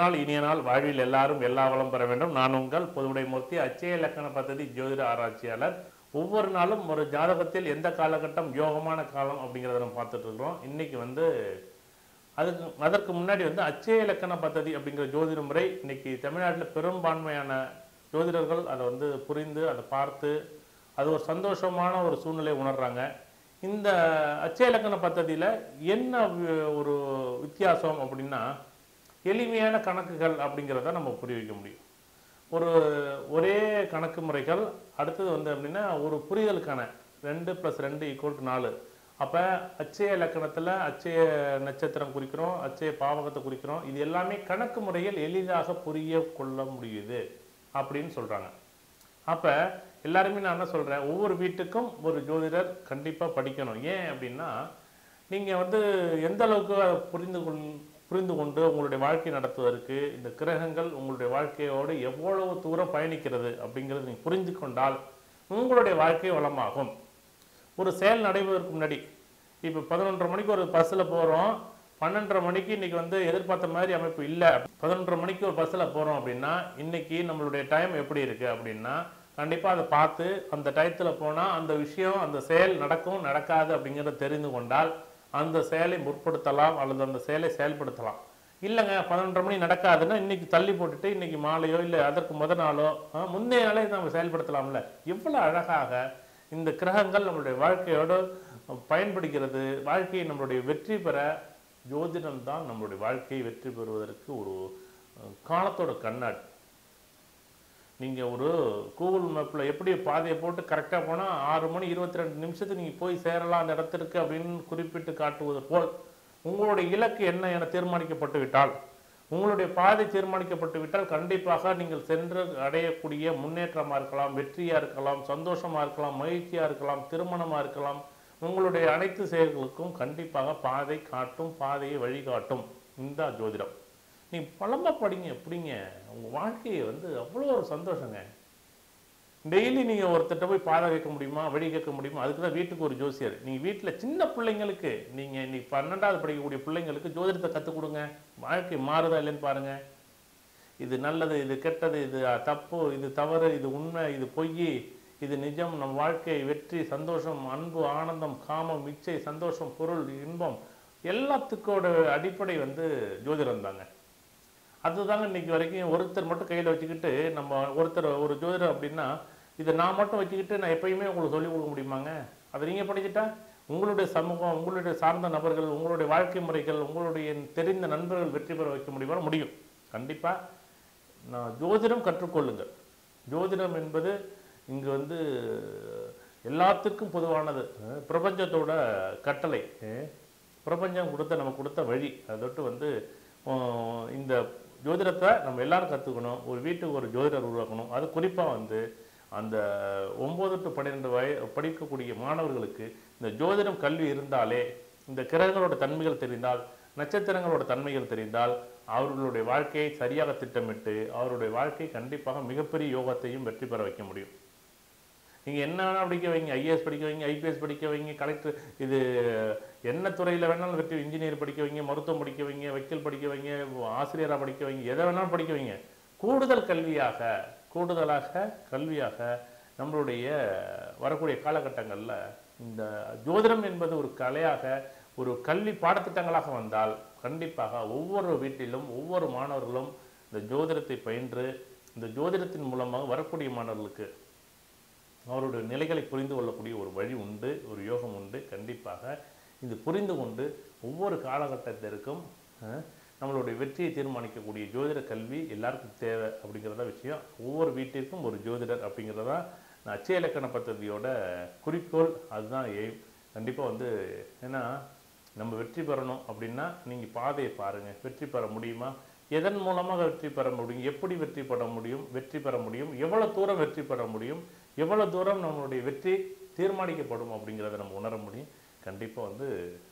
நாள் இனிய நாள் வாழ்வில் எல்லாரும் எல்லா வளம் பெற வேண்டும் நான் உங்கள் பொதுவுடைமூர்த்தி அச்சய இலக்கண பദ്ധதி ஜோதிட ஆராய்ச்சியாளர் ஒவ்வொரு நாளும் ஒரு ஜாதகத்தில் எந்த காலகட்டம் யோகமான காலம் அப்படிங்கிறத நம்ம பார்த்துட்டு இருக்கிறோம் இன்னைக்கு வந்து அதுக்கு அதற்கு முன்னாடி வந்து அச்சய இலக்கண பദ്ധதி அப்படிங்கிற ஜோதிட முறை இன்னைக்கு தமிழ்நாட்டில் பெரும்பான்மையான ஜோதிடர்கள் அதை வந்து புரிந்து அதை பார்த்து அது ஒரு சந்தோஷமான ஒரு சூழ்நிலை உணர்றாங்க இந்த அச்சய இலக்கண பദ്ധதியில் என்ன வி- ஒரு வித்தியாசம் அப்படின்னா எளிமையான கணக்குகள் அப்படிங்கிறத நம்ம புரிய வைக்க முடியும் ஒரு ஒரே கணக்கு முறைகள் அடுத்தது வந்து அப்படின்னா ஒரு புரிதலுக்கான ரெண்டு ப்ளஸ் ரெண்டு ஈக்குவல் டு நாலு அப்போ அச்சய இலக்கணத்தில் அச்சய நட்சத்திரம் குறிக்கிறோம் அச்சய பாவகத்தை குறிக்கிறோம் இது எல்லாமே கணக்கு முறையில் எளிதாக புரிய கொள்ள முடியுது அப்படின்னு சொல்கிறாங்க அப்போ எல்லாருமே நான் என்ன சொல்கிறேன் ஒவ்வொரு வீட்டுக்கும் ஒரு ஜோதிடர் கண்டிப்பாக படிக்கணும் ஏன் அப்படின்னா நீங்கள் வந்து எந்த அளவுக்கு அதை புரிந்து கொள் புரிந்து கொண்டு உங்களுடைய வாழ்க்கை நடத்துவதற்கு இந்த கிரகங்கள் உங்களுடைய வாழ்க்கையோடு எவ்வளவு தூரம் பயணிக்கிறது அப்படிங்கிறது நீங்கள் புரிந்து கொண்டால் உங்களுடைய வாழ்க்கை வளமாகும் ஒரு செயல் நடைபெறுவதற்கு முன்னாடி இப்போ பதினொன்றரை மணிக்கு ஒரு பஸ்ஸில் போகிறோம் பன்னெண்டரை மணிக்கு இன்னைக்கு வந்து எதிர்பார்த்த மாதிரி அமைப்பு இல்லை பதினொன்றரை மணிக்கு ஒரு பஸ்ஸில் போகிறோம் அப்படின்னா இன்னைக்கு நம்மளுடைய டைம் எப்படி இருக்குது அப்படின்னா கண்டிப்பாக அதை பார்த்து அந்த டயத்தில் போனால் அந்த விஷயம் அந்த செயல் நடக்கும் நடக்காது அப்படிங்கிறத தெரிந்து கொண்டால் அந்த செயலை முற்படுத்தலாம் அல்லது அந்த செயலை செயல்படுத்தலாம் இல்லைங்க பதினொன்றரை மணி நடக்காதுன்னா இன்னைக்கு தள்ளி போட்டுட்டு இன்னைக்கு மாலையோ இல்லை அதற்கு முத நாளோ ஆ, முந்தைய நாளே நம்ம செயல்படுத்தலாம்ல எவ்வளோ அழகாக இந்த கிரகங்கள் நம்மளுடைய வாழ்க்கையோடு பயன்படுகிறது வாழ்க்கையை நம்மளுடைய வெற்றி பெற ஜோதிடம் தான் நம்மளுடைய வாழ்க்கையை வெற்றி பெறுவதற்கு ஒரு அஹ், காலத்தோட கண்ணாடி நீங்கள் ஒரு கூகுள் மேப்பில் எப்படி பாதையை போட்டு கரெக்டாக போனால் ஆறு மணி இருபத்தி ரெண்டு நிமிஷத்துக்கு நீங்கள் போய் சேரலாம் அந்த இடத்திற்கு அப்படின்னு குறிப்பிட்டு காட்டுவது போல் உங்களுடைய இலக்கு என்ன என தீர்மானிக்கப்பட்டு விட்டால் உங்களுடைய பாதை தீர்மானிக்கப்பட்டு விட்டால் கண்டிப்பாக நீங்கள் சென்று அடையக்கூடிய முன்னேற்றமாக இருக்கலாம் வெற்றியாக இருக்கலாம் சந்தோஷமாக இருக்கலாம் மகிழ்ச்சியாக இருக்கலாம் திருமணமாக இருக்கலாம் உங்களுடைய அனைத்து செயல்களுக்கும் கண்டிப்பாக பாதை காட்டும் பாதையை வழிகாட்டும் இந்த ஜோதிடம் நீ பழமா படிங்க எப்படிங்க உங்கள் வாழ்க்கையை வந்து அவ்வளோ ஒரு சந்தோஷங்க டெய்லி நீங்கள் ஒருத்தர்ட்ட போய் பாதை கேட்க முடியுமா வழி கேட்க முடியுமா அதுக்கு தான் வீட்டுக்கு ஒரு ஜோசியர் நீங்கள் வீட்டில் சின்ன பிள்ளைங்களுக்கு நீங்கள் இன்னைக்கு பன்னெண்டாவது படிக்கக்கூடிய பிள்ளைங்களுக்கு ஜோதிடத்தை கற்றுக் கொடுங்க வாழ்க்கை மாறுதா இல்லைன்னு பாருங்க இது நல்லது இது கெட்டது இது அஹ், தப்பு இது தவறு இது உண்மை இது பொய் இது நிஜம் நம் வாழ்க்கை வெற்றி சந்தோஷம் அன்பு ஆனந்தம் காமம் இச்சை சந்தோஷம் பொருள் இன்பம் எல்லாத்துக்கோட அடிப்படை வந்து ஜோதிடம் தாங்க அதுதாங்க இன்னைக்கு வரைக்கும் ஒருத்தர் மட்டும் கையில் வச்சுக்கிட்டு நம்ம ஒருத்தர் ஒரு ஜோதிடர் அப்படின்னா இதை நான் மட்டும் வச்சுக்கிட்டு நான் எப்பயுமே உங்களுக்கு சொல்லிக் கொடுக்க முடியுமாங்க அதை நீங்கள் படிச்சுட்டா உங்களுடைய சமூகம் உங்களுடைய சார்ந்த நபர்கள் உங்களுடைய வாழ்க்கை முறைகள் உங்களுடைய தெரிந்த நண்பர்கள் வெற்றி பெற வைக்க முடியுமா முடியும் கண்டிப்பாக நான் ஜோதிடம் கற்றுக்கொள்ளுங்கள் ஜோதிடம் என்பது இங்கு வந்து எல்லாத்துக்கும் பொதுவானது அஹ் பிரபஞ்சத்தோட கட்டளை அஹ் பிரபஞ்சம் கொடுத்த நம்ம கொடுத்த வழி அதொட்டு வந்து அஹ் இந்த ஜோதிடத்தை நம்ம எல்லாரும் கற்றுக்கணும் ஒரு வீட்டுக்கு ஒரு ஜோதிடர் உருவாக்கணும் அது குறிப்பாக வந்து அந்த ஒம்பது டு பன்னிரெண்டு வய படிக்கக்கூடிய மாணவர்களுக்கு இந்த ஜோதிடம் கல்வி இருந்தாலே இந்த கிரகங்களோட தன்மைகள் தெரிந்தால் நட்சத்திரங்களோட தன்மைகள் தெரிந்தால் அவர்களுடைய வாழ்க்கையை சரியாக திட்டமிட்டு அவருடைய வாழ்க்கை கண்டிப்பாக மிகப்பெரிய யோகத்தையும் வெற்றி பெற வைக்க முடியும் நீங்கள் என்ன வேணால் படிக்க வைங்க ஐஏஎஸ் படிக்க வைங்க ஐபிஎஸ் படிக்க வைங்க கலெக்டர் இது என்ன துறையில் வேணாலும் வெற்றி இன்ஜினியர் படிக்க வைங்க மருத்துவம் படிக்க வைங்க வக்கீல் படிக்க வைங்க ஆசிரியராக படிக்க வைங்க எதை வேணாலும் படிக்க வைங்க கூடுதல் கல்வியாக கூடுதலாக கல்வியாக நம்மளுடைய வரக்கூடிய காலகட்டங்களில் இந்த ஜோதிடம் என்பது ஒரு கலையாக ஒரு கல்வி பாடத்திட்டங்களாக வந்தால் கண்டிப்பாக ஒவ்வொரு வீட்டிலும் ஒவ்வொரு மாணவர்களும் இந்த ஜோதிடத்தை பயின்று இந்த ஜோதிடத்தின் மூலமாக வரக்கூடிய மாணவர்களுக்கு அவருடைய நிலைகளை புரிந்து கொள்ளக்கூடிய ஒரு வழி உண்டு ஒரு யோகம் உண்டு கண்டிப்பாக இது புரிந்து கொண்டு ஒவ்வொரு காலகட்டத்திற்கும் அஹ், நம்மளுடைய வெற்றியை தீர்மானிக்கக்கூடிய ஜோதிட கல்வி எல்லாருக்கும் தேவை அப்படிங்கிறத விஷயம் ஒவ்வொரு வீட்டிற்கும் ஒரு ஜோதிடர் அப்படிங்கிறதா நான் அச்சய இலக்கண பദ്ധதியோட குறிக்கோள் அதுதான் எய்ம் கண்டிப்பாக வந்து ஏன்னா நம்ம வெற்றி பெறணும் அப்படின்னா நீங்கள் பாதையை பாருங்கள் வெற்றி பெற முடியுமா எதன் மூலமாக வெற்றி பெற முடியும் எப்படி வெற்றி பெற முடியும் வெற்றி பெற முடியும் எவ்வளோ தூரம் வெற்றி பெற முடியும் எவ்வளோ தூரம் நம்மளுடைய வெற்றி தீர்மானிக்கப்படும் அப்படிங்கிறத நம்ம உணர முடியும் கண்டிப்பாக வந்து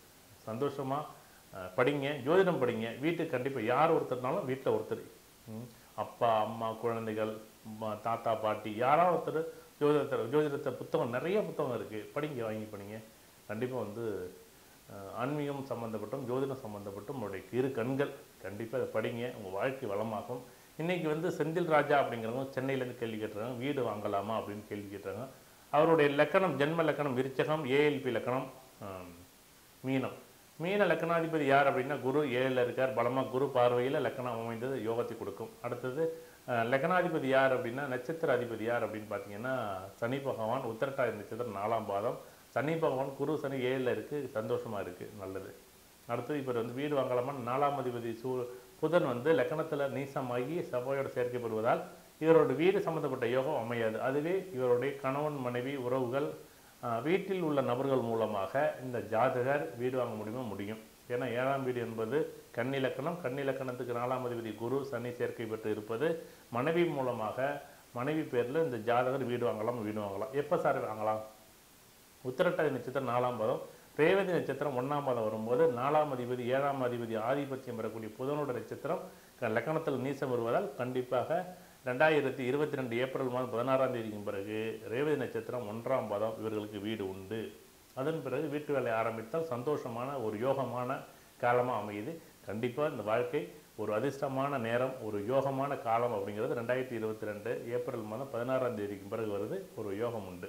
சந்தோஷமாக படிங்க ஜோதிடம் படிங்க வீட்டுக்கு கண்டிப்பாக யார் ஒருத்தர்னாலும் வீட்டில் ஒருத்தர் ம், அப்பா அம்மா குழந்தைகள் ம- தாத்தா பாட்டி யாராவது ஒருத்தர் ஜோதிடத்தை ஜோதிடத்தை புத்தகம் நிறைய புத்தகம் இருக்குது படிங்க வாங்கி படிங்க கண்டிப்பாக வந்து அஹ், ஆன்மீகம் சம்மந்தப்பட்டும் ஜோதிடம் சம்மந்தப்பட்டும் நம்மளுடைய இரு கண்கள் கண்டிப்பாக அதை படிங்க உங்கள் வாழ்க்கை வளமாகும் இன்னைக்கு வந்து செந்தில் ராஜா அப்படிங்கிறவங்க சென்னையிலேருந்து கேள்வி கேட்டுறாங்க வீடு வாங்கலாமா அப்படின்னு கேள்வி கேட்டாங்க அவருடைய லக்கணம் ஜென்ம லக்கணம் விருச்சகம் ஏஎல்பி லக்கணம் ஆம், மீனம் மீன லக்கணாதிபதி யார் அப்படின்னா குரு ஏழில் இருக்கார் பலமாக குரு பார்வையில் லக்கணம் அமைந்தது யோகத்தை கொடுக்கும் அடுத்தது அஹ், லக்னாதிபதி யார் அப்படின்னா நட்சத்திர அதிபதி யார் அப்படின்னு பார்த்தீங்கன்னா சனி பகவான் உத்திரட்டாதி நட்சத்திரம் நாலாம் பாதம் சனி பகவான் குரு சனி ஏழில் இருக்குது சந்தோஷமாக இருக்குது நல்லது அடுத்தது இப்போ வந்து வீடு வாங்கலாமா நாலாம் அதிபதி சூ புதன் வந்து லக்கணத்தில் நீசமாகி செவ்வாயோட சேர்க்கப்படுவதால் இவரோட வீடு சம்மந்தப்பட்ட யோகம் அமையாது அதுவே இவருடைய கணவன் மனைவி உறவுகள் ஆஹ், வீட்டில் உள்ள நபர்கள் மூலமாக இந்த ஜாதகர் வீடு வாங்க முடியுமா முடியும் ஏன்னா ஏழாம் வீடு என்பது கன்னி லக்கணம் கன்னி லக்கணத்துக்கு நாலாம் அதிபதி குரு சனி சேர்க்கை பெற்று இருப்பது மனைவி மூலமாக மனைவி பேரில் இந்த ஜாதகர் வீடு வாங்கலாம் வீடு வாங்கலாம் எப்போ சார் வாங்கலாம் உத்திரட்டாதி நட்சத்திரம் நாலாம் பாதம் ரேவதி நட்சத்திரம் ஒன்றாம் பாதம் வரும்போது நாலாம் அதிபதி ஏழாம் அதிபதி ஆதிபத்தியம் பெறக்கூடிய புதனோட நட்சத்திரம் க- லக்கணத்தில் நீசம் வருவதால் கண்டிப்பாக ரெண்டாயிரத்தி இருபத்தி ரெண்டு ஏப்ரல் மாதம் பதினாறாம் தேதிக்கு பிறகு ரேவதி நட்சத்திரம் ஒன்றாம் பாதம் இவர்களுக்கு வீடு உண்டு அதன் பிறகு வீட்டு வேலை ஆரம்பித்தால் சந்தோஷமான ஒரு யோகமான காலமாக அமையுது கண்டிப்பாக இந்த வாழ்க்கை ஒரு அதிர்ஷ்டமான நேரம் ஒரு யோகமான காலம் அப்படிங்கிறது ரெண்டாயிரத்தி இருபத்தி ரெண்டு ஏப்ரல் மாதம் பதினாறாம் தேதிக்கு பிறகு வருது ஒரு யோகம் உண்டு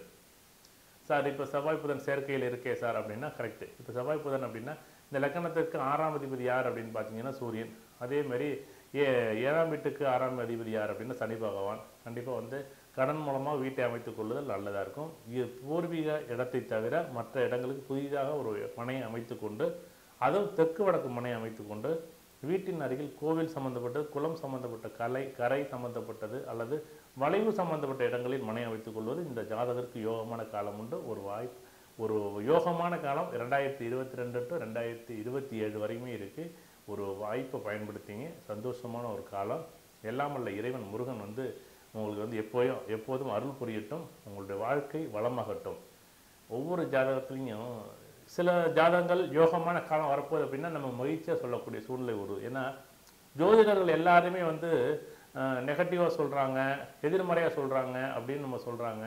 சார் இப்போ செவ்வாய் புதன் சேர்க்கையில் இருக்கே சார் அப்படின்னா கரெக்டு இப்போ செவ்வாய் புதன் அப்படின்னா இந்த லக்கணத்திற்கு ஆறாம் அதிபதி யார் அப்படின்னு பார்த்தீங்கன்னா சூரியன் அதே மாதிரி ஏ ஏழாம் வீட்டுக்கு ஆறாம் அதிபதி யார் அப்படின்னா சனி பகவான் கண்டிப்பாக வந்து கடன் மூலமாக வீட்டை அமைத்துக் கொள்ளுதல் நல்லதாக இருக்கும் இது பூர்வீக இடத்தை தவிர மற்ற இடங்களுக்கு புதிதாக ஒரு மனையை அமைத்துக்கொண்டு அதுவும் தெற்கு வடக்கு மனை அமைத்துக்கொண்டு வீட்டின் அருகில் கோவில் சம்பந்தப்பட்டது குளம் சம்பந்தப்பட்ட கலை கரை சம்பந்தப்பட்டது அல்லது வளைவு சம்பந்தப்பட்ட இடங்களில் மனை அமைத்துக் கொள்வது இந்த ஜாதகருக்கு யோகமான காலம் உண்டு ஒரு வாய்ப்பு ஒரு யோகமான காலம் ரெண்டாயிரத்தி இருபத்தி ரெண்டு டு ரெண்டாயிரத்தி இருபத்தி ஏழு வரையுமே இருக்குது ஒரு வாய்ப்பை பயன்படுத்திங்க சந்தோஷமான ஒரு காலம் எல்லாம் வல்ல இறைவன் முருகன் வந்து உங்களுக்கு வந்து எப்போயும் எப்போதும் அருள் புரியட்டும் உங்களுடைய வாழ்க்கை வளமாகட்டும் ஒவ்வொரு ஜாதகத்துலேயும் சில ஜாதகங்கள் யோகமான காலம் வரப்போகுது அப்படின்னா நம்ம மகிழ்ச்சியாக சொல்லக்கூடிய சூழ்நிலை வரும் ஏன்னா ஜோதிடர்கள் எல்லாருமே வந்து நெகட்டிவாக சொல்கிறாங்க எதிர்மறையாக சொல்கிறாங்க அப்படின்னு நம்ம சொல்கிறாங்க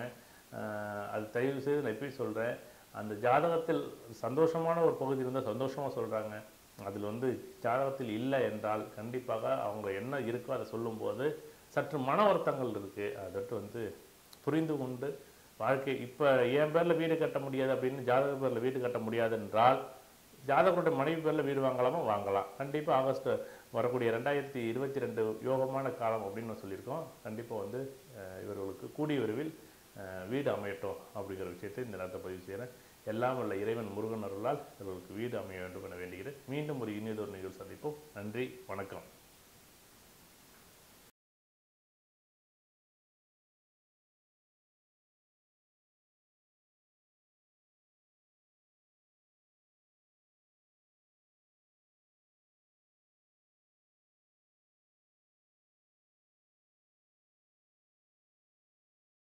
அது தயவு செய்து நான் இப்பயும் சொல்கிறேன் அந்த ஜாதகத்தில் சந்தோஷமான ஒரு பகுதி இருந்தால் சந்தோஷமாக சொல்கிறாங்க அதில் வந்து ஜாதகத்தில் இல்லை என்றால் கண்டிப்பாக அவங்க என்ன இருக்கோ அதை சொல்லும்போது சற்று மன வருத்தங்கள் இருக்குது அதற்கு வந்து புரிந்து கொண்டு வாழ்க்கை இப்போ என் பேரில் வீடு கட்ட முடியாது அப்படின்னு ஜாதக பேரில் வீடு கட்ட முடியாது என்றால் ஜாதகருடைய மனைவி பேரில் வீடு வாங்கலாமா வாங்கலாம் கண்டிப்பாக ஆகஸ்ட் வரக்கூடிய ரெண்டாயிரத்தி இருபத்தி ரெண்டு யோகமான காலம் அப்படின்னு நான் சொல்லியிருக்கோம் கண்டிப்பாக வந்து அஹ், இவர்களுக்கு கூடிய விரைவில் அஹ், வீடு அமையட்டும் அப்படிங்கிற விஷயத்தை இந்த நேரத்தை பதிவு செய்கிறேன் எல்லாம் வல்ல இறைவன் முருகன் அருளால் இவர்களுக்கு வீடு அமைய வேண்டும் என வேண்டுகிறேன் மீண்டும் ஒரு இனியதொரு நிகழ்வு சந்திப்போம் நன்றி வணக்கம்